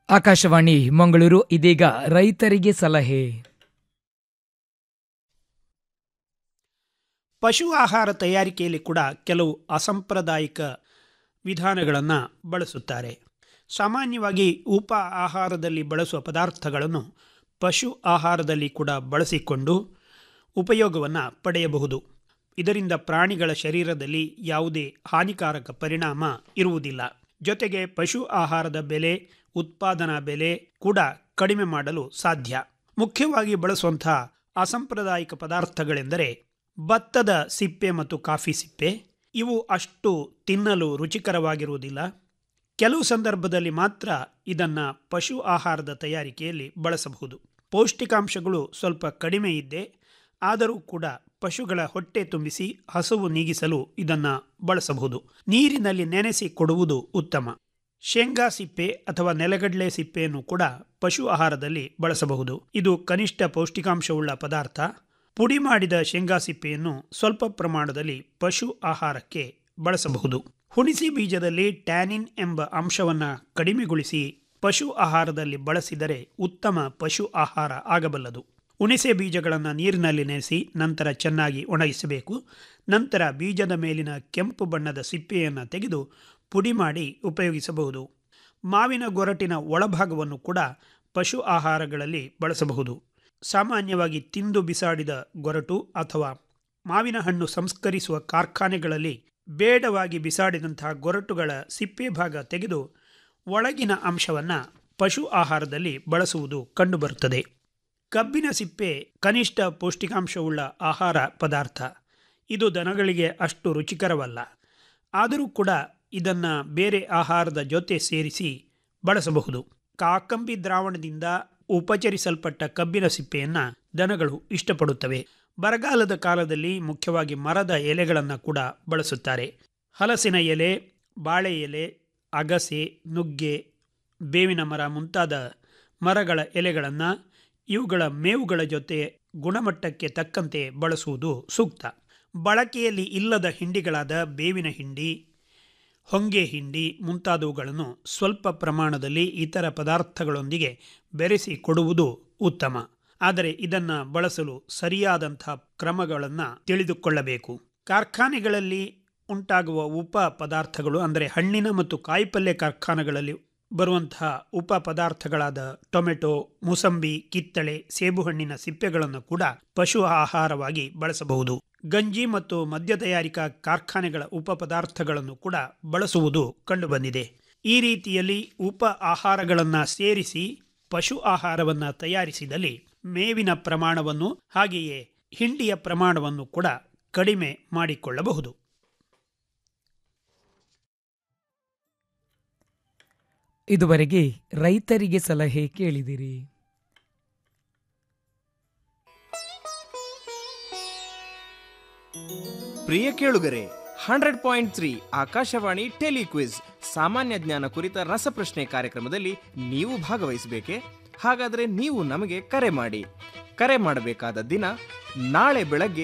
ಆಕಾಶವಾಣಿ ಮಂಗಳೂರು ಇದೀಗ ರೈತರಿಗೆ ಸಲಹೆ ಪಶು ಆಹಾರ ತಯಾರಿಕೆಯಲ್ಲಿ ಕೂಡ ಕೆಲವು ಅಸಾಂಪ್ರದಾಯಿಕ ವಿಧಾನಗಳನ್ನು ಬಳಸುತ್ತಾರೆ ಸಾಮಾನ್ಯವಾಗಿ ಉಪ ಆಹಾರದಲ್ಲಿ ಬಳಸುವ ಪದಾರ್ಥಗಳನ್ನು ಪಶು ಆಹಾರದಲ್ಲಿ ಕೂಡ ಬಳಸಿಕೊಂಡು ಉಪಯೋಗವನ್ನು ಪಡೆಯಬಹುದು ಇದರಿಂದ ಪ್ರಾಣಿಗಳ ಶರೀರದಲ್ಲಿ ಯಾವುದೇ ಹಾನಿಕಾರಕ ಪರಿಣಾಮ ಇರುವುದಿಲ್ಲ ಜೊತೆಗೆ ಪಶು ಆಹಾರದ ಬೆಲೆ ಉತ್ಪಾದನಾ ಬೆಲೆ ಕೂಡ ಕಡಿಮೆ ಮಾಡಲು ಸಾಧ್ಯ ಮುಖ್ಯವಾಗಿ ಬಳಸುವಂತಹ ಅಸಾಂಪ್ರದಾಯಿಕ ಪದಾರ್ಥಗಳೆಂದರೆ ಭತ್ತದ ಸಿಪ್ಪೆ ಮತ್ತು ಕಾಫಿ ಸಿಪ್ಪೆ ಇವು ಅಷ್ಟು ತಿನ್ನಲು ರುಚಿಕರವಾಗಿರುವುದಿಲ್ಲ ಕೆಲವು ಸಂದರ್ಭದಲ್ಲಿ ಮಾತ್ರ ಇದನ್ನು ಪಶು ಆಹಾರದ ತಯಾರಿಕೆಯಲ್ಲಿ ಬಳಸಬಹುದು ಪೌಷ್ಟಿಕಾಂಶಗಳು ಸ್ವಲ್ಪ ಕಡಿಮೆ ಇದ್ದೆ ಆದರೂ ಕೂಡ ಪಶುಗಳ ಹೊಟ್ಟೆ ತುಂಬಿಸಿ ಹಸುವು ನೀಗಿಸಲು ಇದನ್ನು ಬಳಸಬಹುದು ನೀರಿನಲ್ಲಿ ನೆನೆಸಿ ಕೊಡುವುದು ಉತ್ತಮ ಶೇಂಗಾ ಸಿಪ್ಪೆ ಅಥವಾ ನೆಲಗಡಲೆ ಸಿಪ್ಪೆಯನ್ನು ಕೂಡ ಪಶು ಆಹಾರದಲ್ಲಿ ಬಳಸಬಹುದು ಇದು ಕನಿಷ್ಠ ಪೌಷ್ಟಿಕಾಂಶವುಳ್ಳ ಪದಾರ್ಥ ಪುಡಿ ಮಾಡಿದ ಶೇಂಗಾ ಸಿಪ್ಪೆಯನ್ನು ಸ್ವಲ್ಪ ಪ್ರಮಾಣದಲ್ಲಿ ಪಶು ಆಹಾರಕ್ಕೆ ಬಳಸಬಹುದು ಹುಣಿಸಿ ಬೀಜದಲ್ಲಿ ಟ್ಯಾನಿನ್ ಎಂಬ ಅಂಶವನ್ನು ಕಡಿಮೆಗೊಳಿಸಿ ಪಶು ಆಹಾರದಲ್ಲಿ ಬಳಸಿದರೆ ಉತ್ತಮ ಪಶು ಆಹಾರ ಆಗಬಲ್ಲದು ಹುಣಿಸೆ ಬೀಜಗಳನ್ನು ನೀರಿನಲ್ಲಿ ನೆನೆಸಿ ನಂತರ ಚೆನ್ನಾಗಿ ಒಣಗಿಸಬೇಕು ನಂತರ ಬೀಜದ ಮೇಲಿನ ಕೆಂಪು ಬಣ್ಣದ ಸಿಪ್ಪೆಯನ್ನು ತೆಗೆದು ಪುಡಿ ಮಾಡಿ ಉಪಯೋಗಿಸಬಹುದು ಮಾವಿನ ಗೊರಟಿನ ಒಳಭಾಗವನ್ನು ಕೂಡ ಪಶು ಆಹಾರಗಳಲ್ಲಿ ಬಳಸಬಹುದು ಸಾಮಾನ್ಯವಾಗಿ ತಿಂದು ಬಿಸಾಡಿದ ಗೊರಟು ಅಥವಾ ಮಾವಿನ ಹಣ್ಣು ಸಂಸ್ಕರಿಸುವ ಕಾರ್ಖಾನೆಗಳಲ್ಲಿ ಬೇಡವಾಗಿ ಬಿಸಾಡಿದಂತಹ ಗೊರಟುಗಳ ಸಿಪ್ಪೆ ಭಾಗ ತೆಗೆದು ಒಳಗಿನ ಅಂಶವನ್ನು ಪಶು ಆಹಾರದಲ್ಲಿ ಬಳಸುವುದು ಕಂಡುಬರುತ್ತದೆ ಕಬ್ಬಿನ ಸಿಪ್ಪೆ ಕನಿಷ್ಠ ಪೌಷ್ಟಿಕಾಂಶವುಳ್ಳ ಆಹಾರ ಪದಾರ್ಥ ಇದು ದನಗಳಿಗೆ ಅಷ್ಟು ರುಚಿಕರವಲ್ಲ ಆದರೂ ಕೂಡ ಇದನ್ನು ಬೇರೆ ಆಹಾರದ ಜೊತೆ ಸೇರಿಸಿ ಬಳಸಬಹುದು ಕಾಕಂಬಿ ದ್ರಾವಣದಿಂದ ಉಪಚರಿಸಲ್ಪಟ್ಟ ಕಬ್ಬಿನ ಸಿಪ್ಪೆಯನ್ನು ದನಗಳು ಇಷ್ಟಪಡುತ್ತವೆ ಬರಗಾಲದ ಕಾಲದಲ್ಲಿ ಮುಖ್ಯವಾಗಿ ಮರದ ಎಲೆಗಳನ್ನು ಕೂಡ ಬಳಸುತ್ತಾರೆ ಹಲಸಿನ ಎಲೆ ಬಾಳೆ ಎಲೆ ಅಗಸೆ ನುಗ್ಗೆ ಬೇವಿನ ಮರ ಮುಂತಾದ ಮರಗಳ ಎಲೆಗಳನ್ನು ಇವುಗಳ ಮೇವುಗಳ ಜೊತೆ ಗುಣಮಟ್ಟಕ್ಕೆ ತಕ್ಕಂತೆ ಬಳಸುವುದು ಸೂಕ್ತ ಬಳಕೆಯಲ್ಲಿ ಇಲ್ಲದ ಹಿಂಡಿಗಳಾದ ಬೇವಿನ ಹಿಂಡಿ ಹೊಂಗೆ ಹಿಂಡಿ ಮುಂತಾದವುಗಳನ್ನು ಸ್ವಲ್ಪ ಪ್ರಮಾಣದಲ್ಲಿ ಇತರ ಪದಾರ್ಥಗಳೊಂದಿಗೆ ಬೆರೆಸಿ ಕೊಡುವುದು ಉತ್ತಮ ಆದರೆ ಇದನ್ನು ಬಳಸಲು ಸರಿಯಾದಂಥ ಕ್ರಮಗಳನ್ನು ತಿಳಿದುಕೊಳ್ಳಬೇಕು ಕಾರ್ಖಾನೆಗಳಲ್ಲಿ ಉಂಟಾಗುವ ಉಪ ಪದಾರ್ಥಗಳು ಅಂದರೆ ಹಣ್ಣಿನ ಮತ್ತು ಕಾಯಿಪಲ್ಯ ಕಾರ್ಖಾನೆಗಳಲ್ಲಿ ಬರುವಂತಹ ಉಪ ಪದಾರ್ಥಗಳಾದ ಟೊಮೆಟೊ ಮೂಸಂಬಿ ಕಿತ್ತಳೆ ಸೇಬು ಹಣ್ಣಿನ ಸಿಪ್ಪೆಗಳನ್ನು ಕೂಡ ಪಶು ಆಹಾರವಾಗಿ ಬಳಸಬಹುದು ಗಂಜಿ ಮತ್ತು ಮದ್ಯ ತಯಾರಿಕಾ ಕಾರ್ಖಾನೆಗಳ ಉಪ ಪದಾರ್ಥಗಳನ್ನು ಕೂಡ ಬಳಸುವುದು ಕಂಡುಬಂದಿದೆ ಈ ರೀತಿಯಲ್ಲಿ ಉಪ ಆಹಾರಗಳನ್ನು ಸೇರಿಸಿ ಪಶು ಆಹಾರವನ್ನು ತಯಾರಿಸಿದಲ್ಲಿ ಮೇವಿನ ಪ್ರಮಾಣವನ್ನು ಹಾಗೆಯೇ ಹಿಂಡಿಯ ಪ್ರಮಾಣವನ್ನು ಕೂಡ ಕಡಿಮೆ ಮಾಡಿಕೊಳ್ಳಬಹುದು ಇದುವರೆಗೆ ರೈತರಿಗೆ ಸಲಹೆ ಕೇಳಿದಿರಿ ಪ್ರಿಯ ಕೇಳುಗರೆ hundred point three Akashvani telequiz ಸಾಮಾನ್ಯ ಜ್ಞಾನ ಕುರಿತ ರಸಪ್ರಶ್ನೆ ಕಾರ್ಯಕ್ರಮದಲ್ಲಿ ನೀವು ಭಾಗವಹಿಸಬೇಕೆ ಹಾಗಾದರೆ ನೀವು ನಮಗೆ ಕರೆ ಮಾಡಿ ಕರೆ ಮಾಡಬೇಕಾದ ದಿನ ನಾಳೆ ಬೆಳಗ್ಗೆ